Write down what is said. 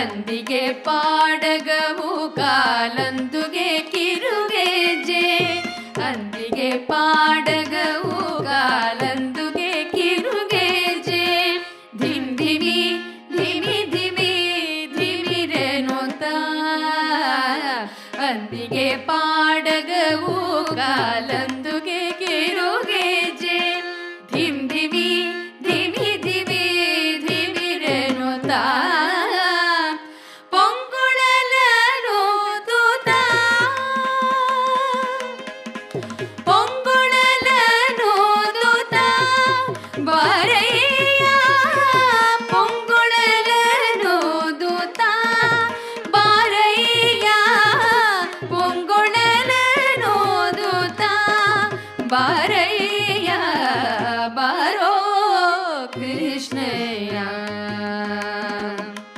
ಅಂದಿಗೆ ಪಾಡಗವು ಕಾಲಂದುಗೆ ಕಿರುಗೆಜೆ ಅಂದಿಗೆ ಪಾಡಗವು ಕಾಲಂದುಗೆ ಕಿರುಗೆಜೆ ಧಿಮ್ ಧಿಮಿ ಧಿಮಿ ಧಿಮಿ ಧಿಮಿರೆ ನೋತ ಅಂದಿಗೆ ಪಾಡಗವು ಕಾಲಂದು